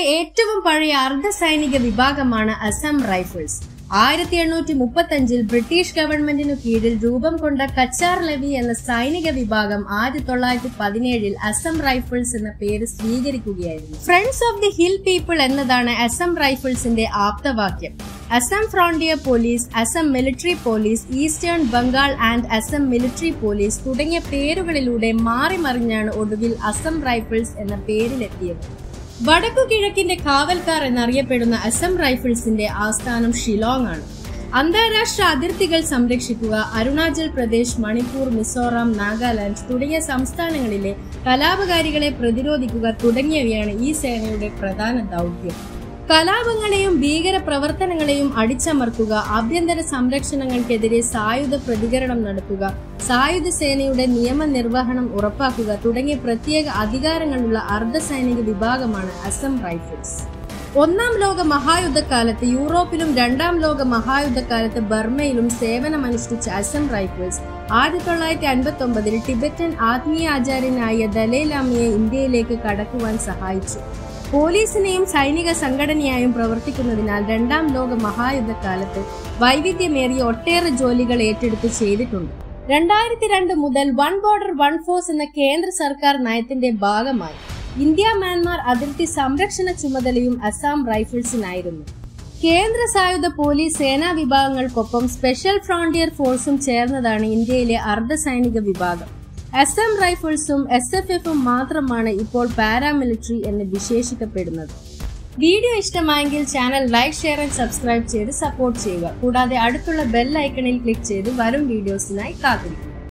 ഏറ്റവും പഴയ അർദ്ധ സൈനിക വിഭാഗമാണ് അസം റൈഫിൾസ് ആയിരത്തി എണ്ണൂറ്റി മുപ്പത്തി അഞ്ചിൽ ബ്രിട്ടീഷ് ഗവൺമെന്റിനു കീഴിൽ രൂപം കൊണ്ട കച്ചാർ ലവി എന്ന സൈനിക വിഭാഗം ആയിരത്തി തൊള്ളായിരത്തി പതിനേഴിൽ അസം റൈഫിൾസ് എന്ന പേര് സ്വീകരിക്കുകയായിരുന്നു friends of the hill people എന്നതാണ് അസം റൈഫിൾസിന്റെ ആപ്തവാക്യം Assam frontier police Assam military police eastern Bengal and Assam military police തുടങ്ങിയ പേരുകളിലൂടെ മാറി മറിഞ്ഞാണ് ഒടുവിൽ അസം റൈഫിൾസ് എന്ന പേരിലെത്തിയത് വടക്കു കിഴക്കിന്റെ കാവൽക്കാർ എന്നറിയപ്പെടുന്ന അസം റൈഫിൾസിന്റെ ആസ്ഥാനം ഷിലോങ് ആണ് അന്താരാഷ്ട്ര അതിർത്തികൾ സംരക്ഷിക്കുക അരുണാചൽ പ്രദേശ് മണിപ്പൂർ മിസോറാം നാഗാലാൻഡ് തുടങ്ങിയ സംസ്ഥാനങ്ങളിലെ കലാപകാരികളെ പ്രതിരോധിക്കുക തുടങ്ങിയവയാണ് ഈ സേനയുടെ പ്രധാന ദൗത്യം കലാപങ്ങളെയും ഭീകര പ്രവർത്തനങ്ങളെയും അടിച്ചമർത്തുക ആഭ്യന്തര സംരക്ഷണങ്ങൾക്കെതിരെ സായുധ പ്രതികരണം നടത്തുക സായുധ സേനയുടെ നിയമനിർവഹണം ഉറപ്പാക്കുക തുടങ്ങിയ പ്രത്യേക അധികാരങ്ങളുള്ള അർദ്ധസൈനിക വിഭാഗമാണ് അസം റൈഫിൾസ് ഒന്നാം ലോക മഹായുദ്ധകാലത്ത് യൂറോപ്പിലും രണ്ടാം ലോക മഹായുദ്ധകാലത്ത് ബർമയിലും സേവനമനുഷ്ഠിച്ച അസം റൈഫിൾസ് ആയിരത്തി തൊള്ളായിരത്തി അൻപത്തി ഒമ്പതിൽ ടിബറ്റൻ ആത്മീയാചാര്യനായ ദലൈലാമയെ ഇന്ത്യയിലേക്ക് കടക്കുവാൻ സഹായിച്ചു പോലീസിനെയും സൈനിക സംഘടനയായും പ്രവർത്തിക്കുന്നതിനാൽ രണ്ടാം ലോക മഹായുദ്ധകാലത്ത് വൈവിധ്യമേറിയ ഒട്ടേറെ ജോലികൾ ഏറ്റെടുത്ത് ചെയ്തിട്ടുണ്ട് രണ്ടായിരത്തി രണ്ട് മുതൽ വൺ ബോർഡർ വൺ ഫോഴ്സ് എന്ന കേന്ദ്ര സർക്കാർ നയത്തിന്റെ ഭാഗമായി ഇന്ത്യ മ്യാൻമാർ അതിർത്തി സംരക്ഷണ ചുമതലയും അസാം റൈഫിൾസിനായിരുന്നു കേന്ദ്ര സായുധ പോലീസ് സേനാ വിഭാഗങ്ങൾക്കൊപ്പം സ്പെഷ്യൽ ഫ്രോണ്ടിയർ ഫോഴ്സും ചേർന്നതാണ് ഇന്ത്യയിലെ അർദ്ധസൈനിക വിഭാഗം അസം റൈഫിൾസും എസ് എഫ് എഫും മാത്രമാണ് ഇപ്പോൾ പാരാമിലിറ്ററി എന്ന് വിശേഷിക്കപ്പെടുന്നത് വീഡിയോ ഇഷ്ടമായെങ്കിൽ channel like share and subscribe ചെയ്ത് സപ്പോർട്ട് ചെയ്യുക കൂടാതെ അടുത്തുള്ള ബെൽ ഐക്കണിൽ ക്ലിക്ക് ചെയ്ത് വരും വീഡിയോസിനായി കാത്തിരിക്കുക